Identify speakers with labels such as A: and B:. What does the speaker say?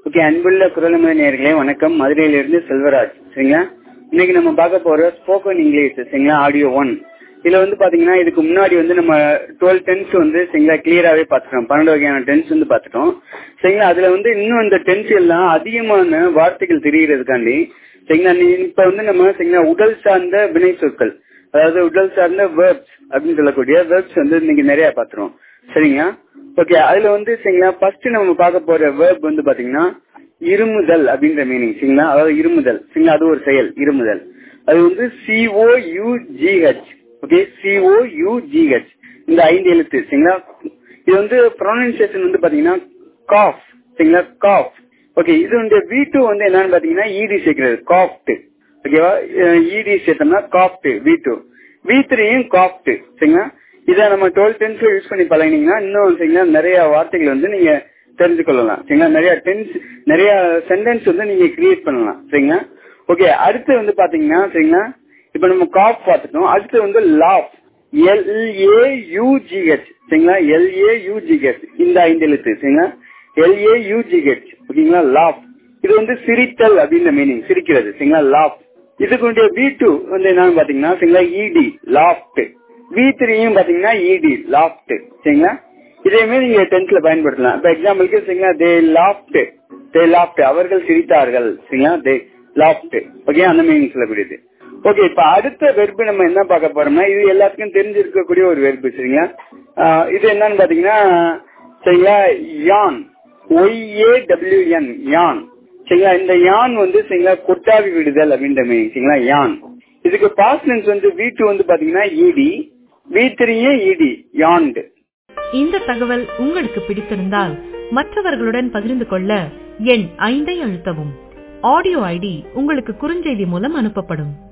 A: okay அன்புள்ள குரலமை நேர்களே வணக்கம் மதுரையிலிருந்து செல்வராஜ் சரிங்களா இன்னைக்கு நம்ம பார்க்க போற ஸ்போக்கன் இங்கிலீஷ் சரிங்களா ஆடியோ ஒன் இதுல வந்து பாத்தீங்கன்னா இதுக்கு முன்னாடி வந்து நம்ம டுவெல் டென்ஸ் வந்து சரிங்களா கிளியராகவே பார்த்துட்டோம் பன்னெண்டு வகையான டென்ஸ் வந்து பார்த்துட்டோம் சரிங்களா அதுல வந்து இன்னும் இந்த டென்ஸ் எல்லாம் அதிகமான வார்த்தைகள் தெரிகிறதுக்காண்டி சரிங்களா நீ இப்ப வந்து நம்ம சரிங்களா உடல் சார்ந்த வினை சொற்கள் அதாவது உடல் சார்ந்த வேர்ப்ஸ் அப்படின்னு சொல்லக்கூடிய வேர்ப்ஸ் வந்து இன்னைக்கு நிறைய பாத்துறோம் சரிங்களா ஓகே அதுல வந்து சரிங்களா ஃபர்ஸ்ட் நம்ம பார்க்க போற வேர்ப் வந்து பாத்தீங்கன்னா இருமுதல் அப்படின்ற மீனிங் சரிங்களா அதாவது இருமுதல் சரிங்களா அது ஒரு செயல் இருமுதல் அது வந்து C O U G H okay C O U G H இந்த ஐந்து எழுத்து சரிங்களா இது வந்து ப்ரொனன்சியேஷன் வந்து பாத்தீங்கன்னா காஃப் சரிங்களா காஃப் ஓகே இது வந்து வி டூ வந்து என்னன்னு பாத்தீங்கன்னா இடி சேர்க்கிறது காஃப்ட் ஓகேவா இடி சேர்த்தோம்னா காஃப்ட் வி டூ வி த்ரீயும் காஃப்ட் சரிங்களா இதை நம்ம டுவெல் டென்ஸ் யூஸ் பண்ணி பழகினீங்கன்னா இன்னும் சரிங்களா நிறைய வார்த்தைகள் வந்து நீங்க தெரிஞ்சு கொள்ளலாம் சரிங்களா நிறைய டென்ஸ் நிறைய சென்டென்ஸ் வந்து நீங்க கிரியேட் பண்ணலாம் சரிங்களா ஓகே அடுத்து வந்து பாத்தீங்கன்னா சரிங்களா இப்ப நம்ம காஃப் பார்த்துட்டோம் அடுத்து வந்து லாஃப் எல்ஏயூஜிஹெச் சரிங்களா எல்ஏயூஜிஹெச் இந்த ஐந்து எழுத்து சரிங்களா எல்ஏயூஜிஹெச் ஓகேங்களா லாஃப் இது வந்து சிரித்தல் அப்படின்ற மீனிங் சிரிக்கிறது சரிங்களா லாஃப் இதுக்கு வி டூ வந்து என்னன்னு பாத்தீங்கன்னா சரிங்களா இடி லாஃப்ட் வி த்ரீயும் பாத்தீங்கன்னா இடி லாஃப்ட் சரிங்களா இதேமே நீங்க டென்த்ல பயன்படுத்தலாம் இப்ப எக்ஸாம்பிளுக்கு சரிங்களா தே லாஃப்ட் தே லாஃப்ட் அவர்கள் சிரித்தார்கள் சரிங்களா தே லாஃப்ட் ஓகே அந்த மீனிங் சொல்லக்கூடியது ஓகே இப்ப அடுத்த வெர்பு நம்ம என்ன பார்க்க போறோம்னா இது எல்லாத்துக்கும் தெரிஞ்சிருக்கக்கூடிய ஒரு வெர்பு சரிங்களா இது என்னன்னு பாத்தீங்கன்னா சரிங்களா யான் ஒய்ஏ டபிள்யூஎன் யான் சரிங்களா இந்த யான் வந்து சரிங்களா கொட்டாவி விடுதல் அப்படின்ற மீனிங் சரிங்களா யான் இதுக்கு பாஸ்டன்ஸ் வந்து வி டூ வந்து பாத்தீங்கன்னா இடி வி த்ரீயே இடி யான்டு
B: இந்த தகவல் உங்களுக்கு பிடித்திருந்தால் மற்றவர்களுடன் பகிர்ந்து கொள்ள எண் ஐந்தை அழுத்தவும் ஆடியோ ஐடி உங்களுக்கு குறுஞ்செய்தி மூலம் அனுப்பப்படும்